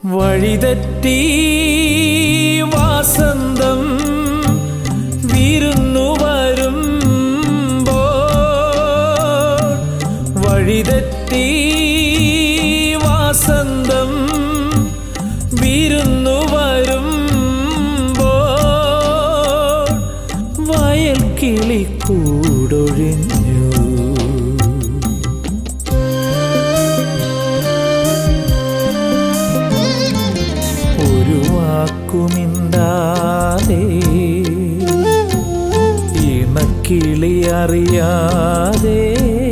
വഴിതെറ്റി വാസന്തം വിരുന്നു വരുമ്പോൾ വഴിതെറ്റി വാസന്തം വിരുന്നു വരുമ്പോൾ വയൽ കിളി കൂടൊഴിഞ്ഞു ഒരു വാക്കുമിണ്ടാതെ ഇണക്കിളി അറിയാതെ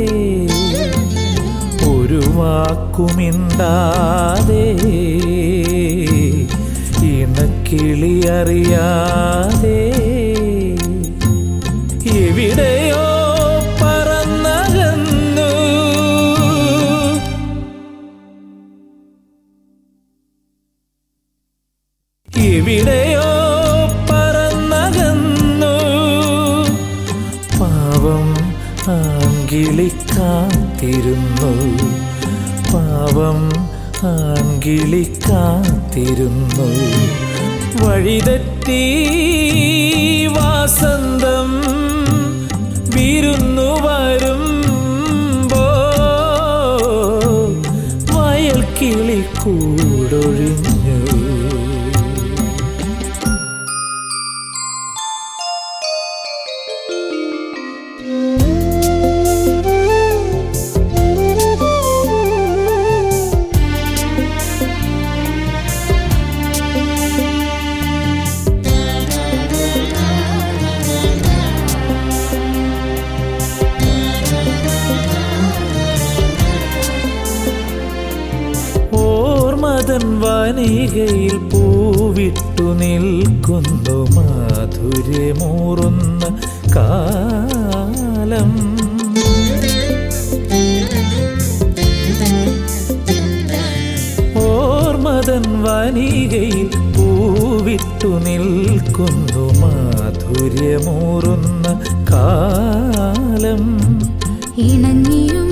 ഒരു വാക്കുമിണ്ടാതെ ഇണക്കിളി അറിയാതെ എവിടെയോ പറന്നകന്നു എവിടെയോ പറന്നകന്നു പാവം ആങ്കിളി കാത്തിരുന്നു പാവം ആങ്കിളി കാത്തിരുന്നു വഴിതെറ്റി വാസന്തം വിരുന്നു വരുമ്പോ വയൽ കിളി കൂടൊഴിഞ്ഞു ഓർമ്മതൻ വനികയിൽ പൂവിട്ടു നിൽക്കുന്നു മാധുര്യമൂറുന്ന കാലം ഓർമ്മതൻ വനികയിൽ പൂവിട്ടു നിൽക്കുന്നു മാധുര്യമൂറുന്ന കാലം ഇണങ്ങിയും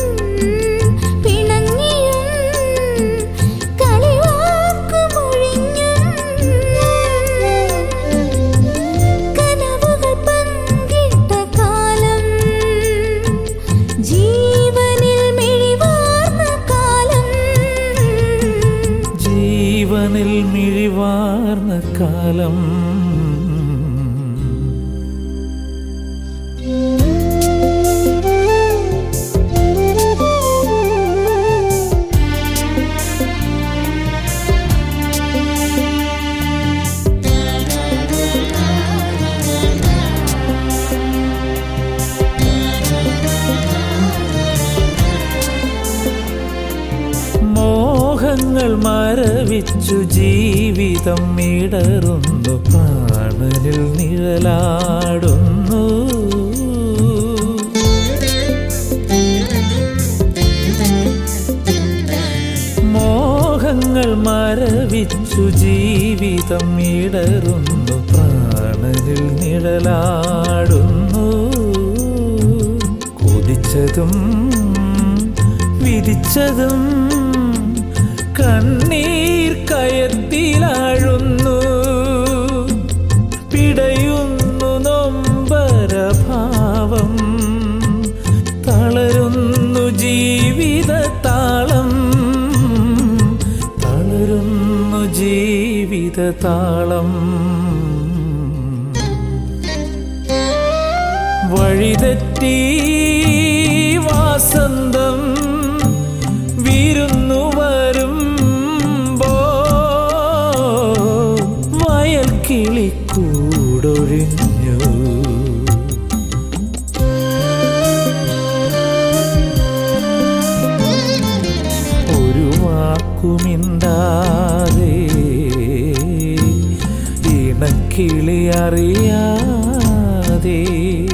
പിണങ്ങിയും കളിവാക്കുമൊഴിഞ്ഞും കനവുകൾ പങ്കിട്ട കാലം ജീവനിൽ മിഴിവാർന്ന കാലം ജീവനിൽ മിഴിവാർന്ന കാലം മോഹങ്ങൾ മരവിച്ചു ജീവിതം ഇടറുന്നു പ്രാണനിൽ നിഴലാടുന്നു മോഹങ്ങൾ മരവിച്ചു ജീവിതം ഇടറുന്നു പ്രാണനിൽ നിഴലാടുന്നു കൊതിച്ചതും വിധിച്ചതും കണ്ണീർ കയത്തിലാഴുന്നു പിടയുന്നു നൊമ്പരഭാവം തളരുന്നു ജീവിത താളം തളരുന്നു ജീവിത താളം വഴിതെറ്റി വാസന്തം വിരുന്നു വരുമ്പോ വയൽ കിളി കൂടൊഴിഞ്ഞു ഒരു വാക്കുമിണ്ടാതെ ഇണക്കിളി അറിയാതെ